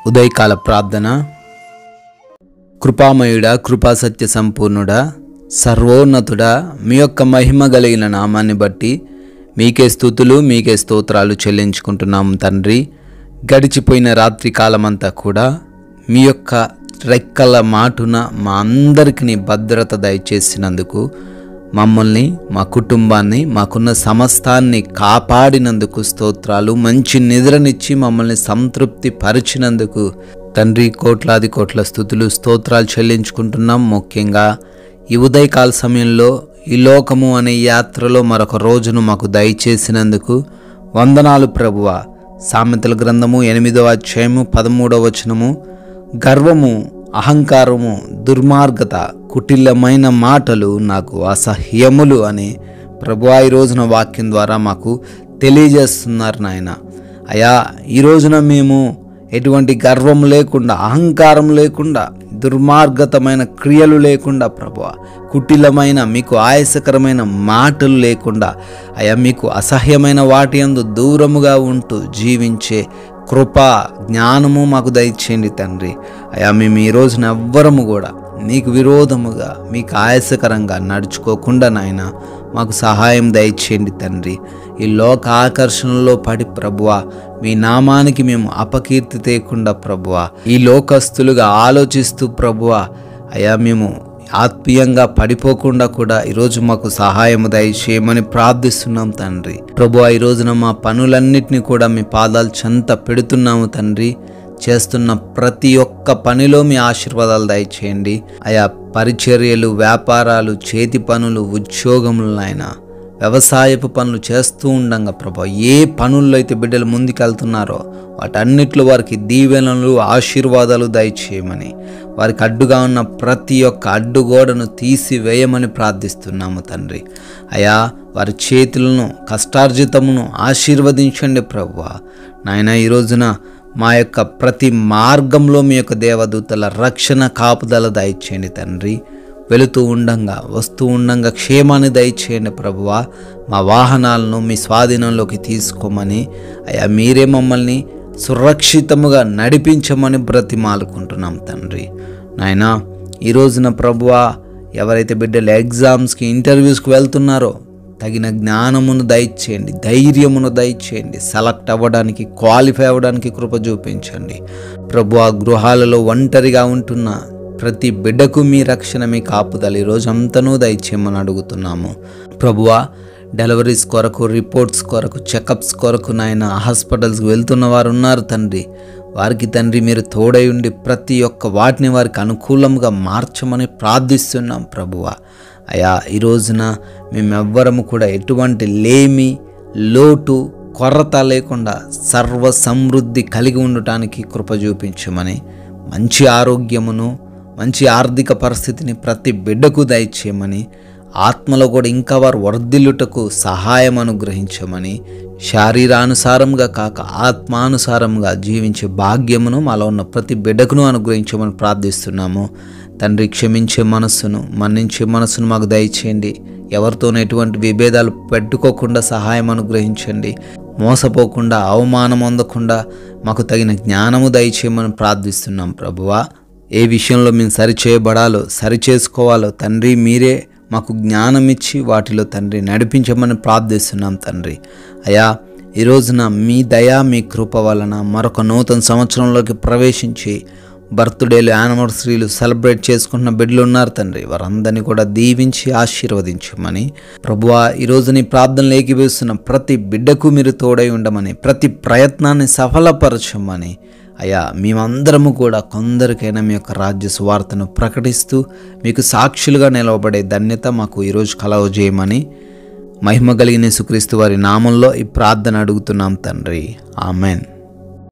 ఉదయకాల ప్రార్థన కృపామయుడా కృపా సత్య సంపూర్ణుడా సర్వోన్నతుడా మీ యొక్క మహిమ కలిగిన నామాన్ని బట్టి మీకే స్థుతులు మీకే స్తోత్రాలు చెల్లించుకుంటున్నాము తండ్రి గడిచిపోయిన రాత్రి కాలమంతా కూడా మీ యొక్క రెక్కల మాటున మా అందరికీ భద్రత దయచేసినందుకు మమ్మల్ని మా కుటుంబాన్ని మాకున్న సమస్తాన్ని కాపాడినందుకు స్తోత్రాలు మంచి నిద్రనిచ్చి మమ్మల్ని సంతృప్తి పరిచినందుకు తండ్రి కోట్లాది కోట్ల స్థుతులు స్తోత్రాలు చెల్లించుకుంటున్నాం ముఖ్యంగా ఈ ఉదయకాల సమయంలో ఈ లోకము అనే యాత్రలో మరొక రోజును మాకు దయచేసినందుకు వందనాలు ప్రభువ సామెతల గ్రంథము ఎనిమిదవ అధ్యాయము పదమూడవ వచనము గర్వము అహంకారము దుర్మార్గత కుటిలమైన మాటలు నాకు అసహ్యములు అని ప్రభు ఈ రోజున వాక్యం ద్వారా మాకు తెలియజేస్తున్నారు నాయన అయా ఈ రోజున మేము ఎటువంటి గర్వం లేకుండా అహంకారం లేకుండా దుర్మార్గతమైన క్రియలు లేకుండా ప్రభు కుటిలమైన మీకు ఆయాసకరమైన మాటలు లేకుండా అయా మీకు అసహ్యమైన వాటి యందు దూరముగా ఉంటూ జీవించే కృప జ్ఞానము మాకు దయచేయండి తండ్రి అయా మేము ఈ రోజున ఎవ్వరము కూడా మీకు విరోధముగా మీకు ఆయాసకరంగా నడుచుకోకుండా నాయన మాకు సహాయం దయచేయండి తండ్రి ఈ లోక ఆకర్షణలో పడి ప్రభువ మీ నామానికి మేము అపకీర్తి తేకుండా ప్రభువ ఈ లోకస్తులుగా ఆలోచిస్తూ ప్రభువ అయా మేము ఆత్మీయంగా పడిపోకుండా కూడా ఈరోజు మాకు సహాయం దయచేయమని ప్రార్థిస్తున్నాం తండ్రి ప్రభు ఈ రోజున మా పనులన్నిటినీ కూడా మీ పాదాలు చెంత పెడుతున్నాము తండ్రి చేస్తున్న ప్రతి ఒక్క పనిలో మీ ఆశీర్వాదాలు దయచేయండి ఆయా పరిచర్యలు వ్యాపారాలు చేతి పనులు ఉద్యోగములు నాయన వ్యవసాయపు పనులు చేస్తూ ఉండంగా ప్రభా ఏ పనుల్లో అయితే బిడ్డలు ముందుకెళ్తున్నారో వాటన్నిటిలో వారికి దీవెనలు ఆశీర్వాదాలు దయచేయమని వారికి అడ్డుగా ఉన్న ప్రతి ఒక్క అడ్డుగోడను తీసివేయమని ప్రార్థిస్తున్నాము తండ్రి అయా వారి చేతులను కష్టార్జితమును ఆశీర్వదించండి ప్రభువా నాయన ఈ రోజున మా యొక్క ప్రతి మార్గంలో మీ యొక్క దేవదూతల రక్షణ కాపుదల దయచేయండి తండ్రి వెళుతూ ఉండంగా వస్తూ ఉండంగా క్షేమాన్ని దయచేయండి ప్రభువా మా వాహనాలను మీ స్వాధీనంలోకి తీసుకోమని అయ్యా మీరే మమ్మల్ని సురక్షితముగా నడిపించమని బ్రతిమాలుకుంటున్నాం తండ్రి నాయనా ఈ రోజున ప్రభువా ఎవరైతే బిడ్డలు ఎగ్జామ్స్కి ఇంటర్వ్యూస్కి వెళ్తున్నారో తగిన జ్ఞానమును దయచేయండి ధైర్యమును దయచేయండి సెలెక్ట్ అవ్వడానికి క్వాలిఫై అవ్వడానికి కృప చూపించండి ప్రభు ఆ గృహాలలో ఒంటరిగా ఉంటున్న ప్రతి బిడ్డకు మీ రక్షణ మీ కాపుదల ఈరోజు అంతనూ దయచేయమని అడుగుతున్నాము ప్రభువా డెలివరీస్ కొరకు రిపోర్ట్స్ కొరకు చెకప్స్ కొరకు నాయన హాస్పిటల్స్కి వెళ్తున్న వారు ఉన్నారు తండ్రి వారికి తండ్రి మీరు తోడై ఉండి ప్రతి ఒక్క వాటిని వారికి అనుకూలంగా మార్చమని ప్రార్థిస్తున్నాం ప్రభువా అయా ఈ రోజున మేమెవ్వరము కూడా ఎటువంటి లేమి లోటు కొరత లేకుండా సర్వ సమృద్ధి కలిగి ఉండటానికి కృప చూపించమని మంచి ఆరోగ్యమును మంచి ఆర్థిక పరిస్థితిని ప్రతి బిడ్డకు దయచేయమని ఆత్మలో కూడా ఇంకా వారు వర్ధిల్లుటకు సహాయం అనుగ్రహించమని శారీరానుసారంగా కాక ఆత్మానుసారంగా జీవించే భాగ్యమును మాలో ఉన్న ప్రతి బిడ్డకును అనుగ్రహించమని ప్రార్థిస్తున్నాము తండ్రి క్షమించే మనస్సును మన్నించే మనస్సును మాకు దయచేయండి ఎవరితోనూ ఎటువంటి విభేదాలు పెట్టుకోకుండా సహాయం అనుగ్రహించండి మోసపోకుండా అవమానం అందకుండా మాకు తగిన జ్ఞానము దయచేయమని ప్రార్థిస్తున్నాం ప్రభువా ఏ విషయంలో మేము సరిచేయబడాలో సరిచేసుకోవాలో తండ్రి మీరే మాకు జ్ఞానం ఇచ్చి వాటిలో తండ్రి నడిపించమని ప్రార్థిస్తున్నాం తండ్రి అయా ఈ రోజున మీ దయా మీ కృప వలన మరొక నూతన సంవత్సరంలోకి ప్రవేశించి బర్త్డేలు యానివర్సరీలు సెలబ్రేట్ చేసుకుంటున్న బిడ్డలు ఉన్నారు తండ్రి వారందరినీ కూడా దీవించి ఆశీర్వదించమని ప్రభువా ఈరోజు నీ ప్రార్థనలు ఏకీవేస్తున్న ప్రతి బిడ్డకు మీరు తోడై ఉండమని ప్రతి ప్రయత్నాన్ని సఫలపరచమని అయా మేమందరము కూడా కొందరికైనా మీ యొక్క రాజ్య సువార్తను ప్రకటిస్తూ మీకు సాక్షులుగా నిలవబడే ధన్యత మాకు ఈరోజు కలవ చేయమని మహిమ కలిగిన సుక్రీస్తు వారి నామంలో ఈ ప్రార్థన అడుగుతున్నాం తండ్రి ఆమెన్